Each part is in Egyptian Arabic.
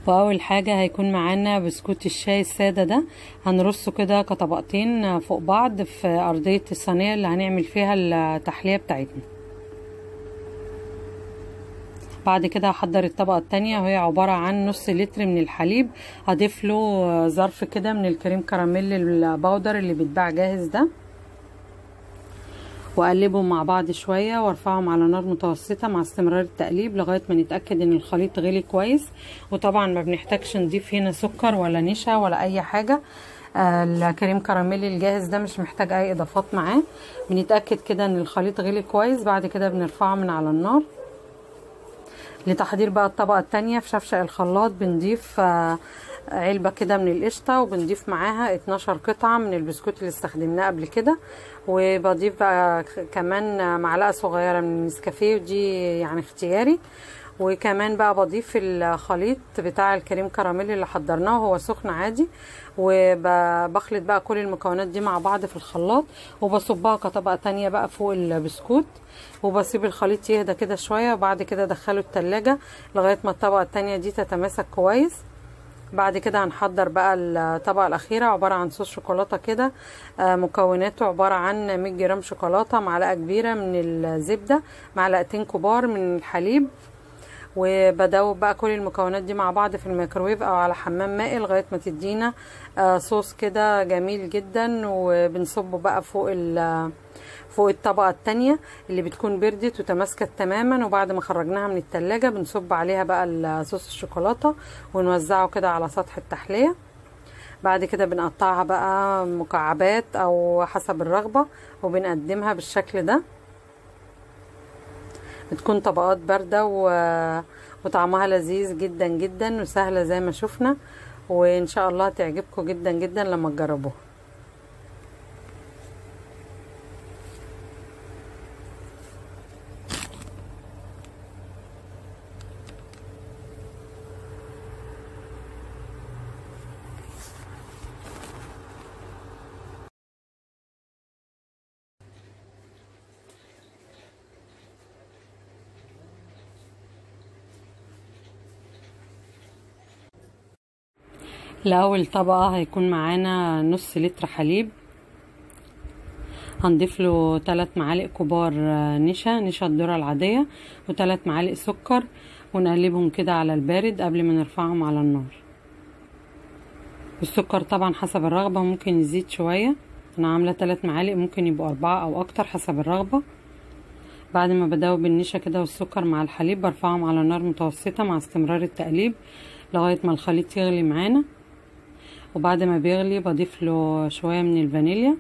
واول حاجة هيكون معانا بسكوت الشاي السادة ده هنرصه كده كطبقتين فوق بعض في ارضية الصينية اللي هنعمل فيها التحلية بتاعتنا بعد كده هحضر الطبقة التانية وهي عبارة عن نص لتر من الحليب هضيف له ظرف كده من الكريم كراميل البودر اللي بيتباع جاهز ده واقلبهم مع بعض شوية وارفعهم على نار متوسطة مع استمرار التقليب لغاية ما نتأكد ان الخليط غلي كويس وطبعا ما بنحتاجش نضيف هنا سكر ولا نشا ولا اي حاجة آه الكريم كراميل الجاهز ده مش محتاج اي اضافات معاه بنتأكد كده ان الخليط غلي كويس بعد كده بنرفعه من على النار لتحضير بقى الطبقة التانية في شفشق الخلاط بنضيف آه علبة كده من القشطة وبنضيف معاها 12 قطعة من البسكوت اللي استخدمناه قبل كده وبضيف بقى كمان معلقة صغيرة من النسكافيه ودي يعني اختياري وكمان بقى بضيف الخليط بتاع الكريم كراميل اللي حضرناه وهو سخن عادي وبخلط بقى كل المكونات دي مع بعض في الخلاط وبصبها كطبقة تانية بقى فوق البسكوت وبسيب الخليط يهدى كده شوية وبعد كده ادخله التلاجة لغاية ما الطبقة التانية دي تتماسك كويس بعد كده هنحضر بقى الطبقة الأخيرة عبارة عن صوص شوكولاتة كده مكوناته عبارة عن 100 جرام شوكولاتة معلقة كبيرة من الزبدة معلقتين كبار من الحليب وبدوب بقى كل المكونات دي مع بعض في الميكروويف او على حمام مائي لغايه ما تدينا صوص كده جميل جدا وبنصبه بقى فوق فوق الطبقة التانية اللي بتكون بردت وتماسكت تماما وبعد ما خرجناها من التلاجة بنصب عليها بقى صوص الشوكولاتة ونوزعه كده على سطح التحلية بعد كده بنقطعها بقى مكعبات او حسب الرغبة وبنقدمها بالشكل ده بتكون طبقات باردة و... وطعمها لذيذ جدا جدا وسهلة زي ما شفنا وان شاء الله تعجبكم جدا جدا لما تجربوها لأول طبقة هيكون معانا نص لتر حليب هنضيف له 3 معالق كبار نشا نشا الذرة العادية و3 معالق سكر ونقلبهم كده على البارد قبل ما نرفعهم على النار السكر طبعا حسب الرغبة ممكن يزيد شوية انا عاملة 3 معالق ممكن يبقوا أربعة او اكتر حسب الرغبة بعد ما بدوب النشا كده والسكر مع الحليب برفعهم على نار متوسطة مع استمرار التقليب لغاية ما الخليط يغلي معانا وبعد ما بيغلي بضيف له شوية من الفانيليا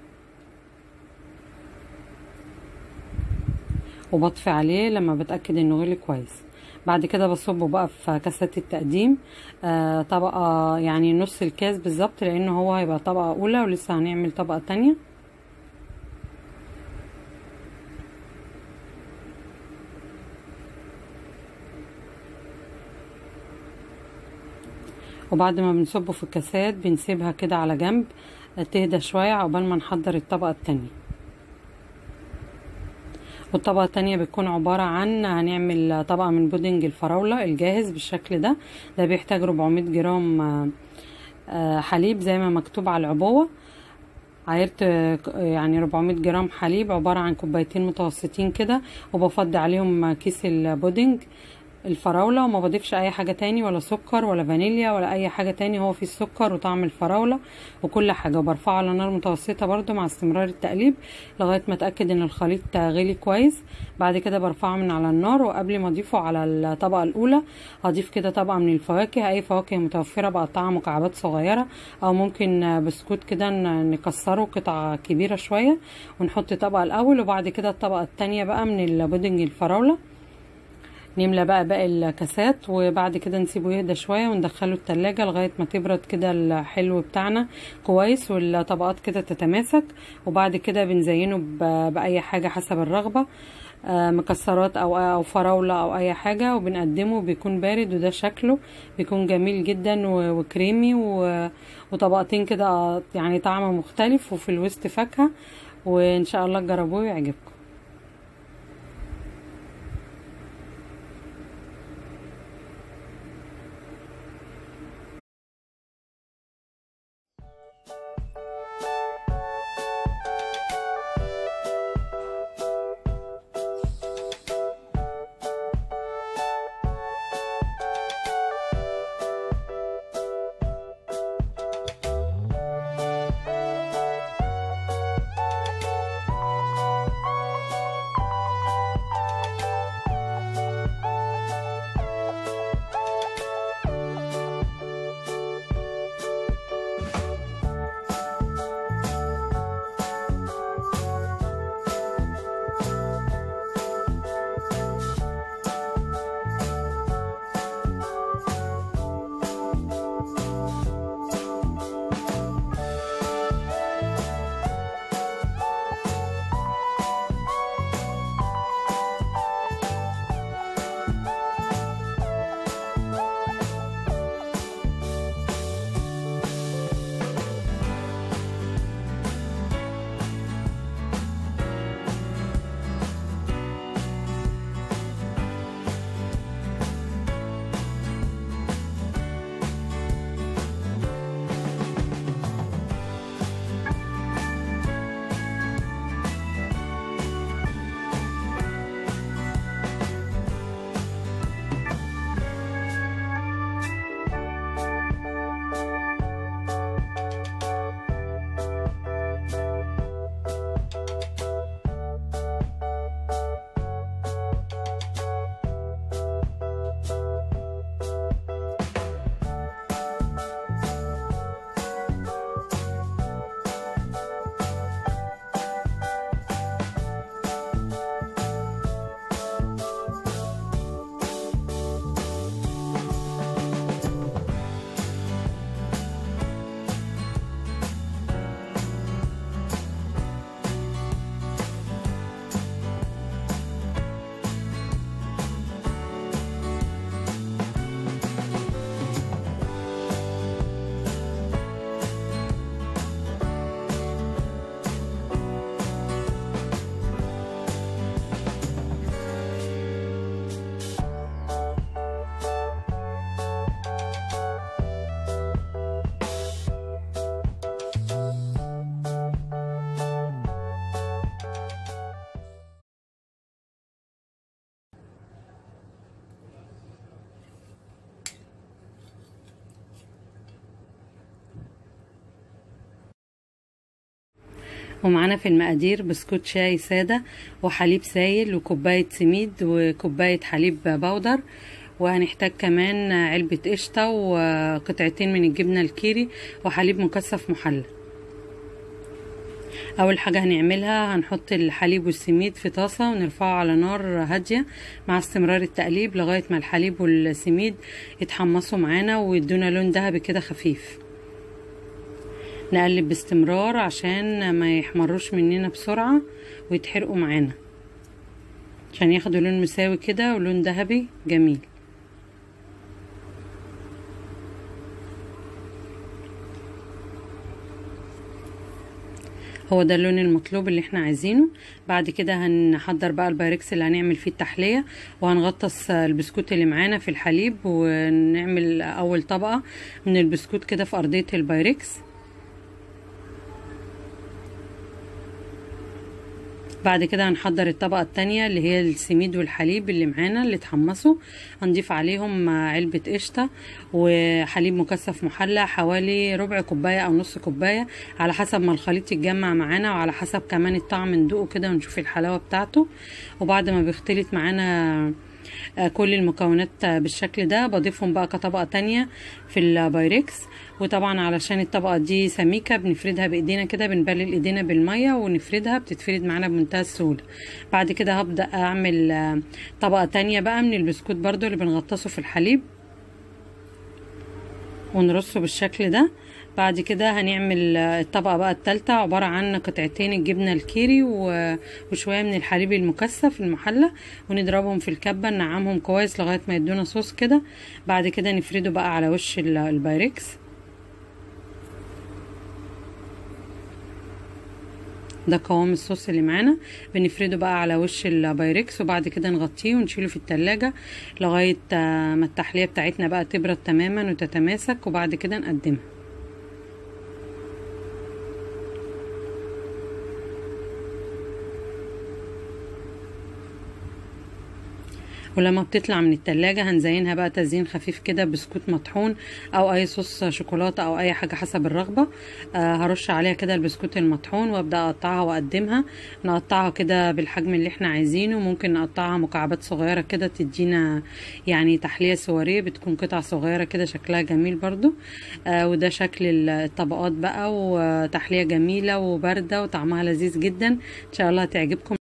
وبطفي عليه لما بتأكد انه غلي كويس بعد كده بصبه بقى في كاسات التقديم آه طبقة يعني نص الكاس بالظبط لانه هو هيبقى طبقة اولى ولسه هنعمل طبقة تانية وبعد ما بنصبه في الكاسات بنسيبها كده على جنب تهدى شوية عقبال ما نحضر الطبقة التانية والطبقة التانية بتكون عبارة عن هنعمل طبقة من بودنج الفراولة الجاهز بالشكل ده ده بيحتاج 400 جرام حليب زي ما مكتوب على العبوة عايرت يعني 400 جرام حليب عبارة عن كوبايتين متوسطين كده وبفضي عليهم كيس البودنج الفراولة وما بضيفش اي حاجة تاني ولا سكر ولا فانيليا ولا اي حاجة تاني هو فيه السكر وطعم الفراولة وكل حاجة وبرفعه على نار متوسطة برضو مع استمرار التقليب لغاية ما اتأكد ان الخليط غلي كويس بعد كده برفعه من على النار وقبل ما اضيفه على الطبقة الاولى هضيف كده طبقة من الفواكه اي فواكه متوفرة بقطعها مكعبات صغيرة او ممكن بسكوت كده نكسره قطع كبيرة شوية ونحط طبقة الاول وبعد كده الطبقة التانية بقى من البودنج الفراولة نملى بقى باقي الكاسات وبعد كده نسيبه يهدى شويه وندخله التلاجة لغايه ما تبرد كده الحلو بتاعنا كويس والطبقات كده تتماسك وبعد كده بنزينه باي حاجه حسب الرغبه مكسرات او او فراوله او اي حاجه وبنقدمه بيكون بارد وده شكله بيكون جميل جدا وكريمي وطبقتين كده يعني طعم مختلف وفي الوسط فاكهه وان شاء الله تجربوه ويعجبكم ومعانا في المقادير بسكوت شاي سادة وحليب سايل وكوباية سميد وكوباية حليب بودر وهنحتاج كمان علبة قشطة وقطعتين من الجبنة الكيري وحليب مكثف محلى اول حاجة هنعملها هنحط الحليب والسميد في طاسة ونرفعه على نار هادية مع استمرار التقليب لغاية ما الحليب والسميد يتحمصوا معانا ويدونا لون ذهبي كده خفيف نقلب باستمرار عشان ما يحمروش مننا بسرعة ويتحرقوا معانا عشان ياخدوا لون مساوي كده ولون ذهبي جميل هو ده اللون المطلوب اللي احنا عايزينه بعد كده هنحضر بقى البايركس اللي هنعمل فيه التحلية وهنغطس البسكوت اللي معانا في الحليب ونعمل اول طبقة من البسكوت كده في ارضية البايركس بعد كده هنحضر الطبقة التانية اللي هي السميد والحليب اللي معانا اللي اتحمصوا هنضيف عليهم علبة قشطة وحليب مكثف محلى حوالي ربع كوباية او نص كوباية على حسب ما الخليط يتجمع معانا وعلى حسب كمان الطعم ندوقه كده ونشوف الحلاوة بتاعته وبعد ما بيختلط معانا كل المكونات بالشكل ده بضيفهم بقى كطبقة تانية في البايركس وطبعا علشان الطبقة دي سميكة بنفردها بايدينا كده بنبلل ايدينا بالمية ونفردها بتتفرد معانا بمنتهى السهولة بعد كده هبدأ اعمل طبقة تانية بقى من البسكوت برضو اللي بنغطسه في الحليب ونرصه بالشكل ده بعد كده هنعمل الطبقة بقى التالتة عبارة عن قطعتين الجبنة الكيري وشوية من الحليب المكثف المحلى ونضربهم في الكبة ننعمهم كويس لغاية ما يدونا صوص كده بعد كده نفرده بقى على وش البايركس ده قوام الصوص اللي معانا بنفرده بقى على وش البايركس وبعد كده نغطيه ونشيله في التلاجة لغاية ما التحلية بتاعتنا بقى تبرد تماما وتتماسك وبعد كده نقدمها ولما بتطلع من التلاجة هنزينها بقى تزيين خفيف كده بسكوت مطحون او اي صوص شوكولاتة او اي حاجة حسب الرغبة آه هرش عليها كده البسكوت المطحون وابدا اقطعها واقدمها نقطعها كده بالحجم اللي احنا عايزينه ممكن نقطعها مكعبات صغيرة كده تدينا يعني تحلية سواريه بتكون قطع صغيرة كده شكلها جميل برضو آه وده شكل الطبقات بقى وتحلية جميلة وباردة وطعمها لذيذ جدا ان شاء الله هتعجبكم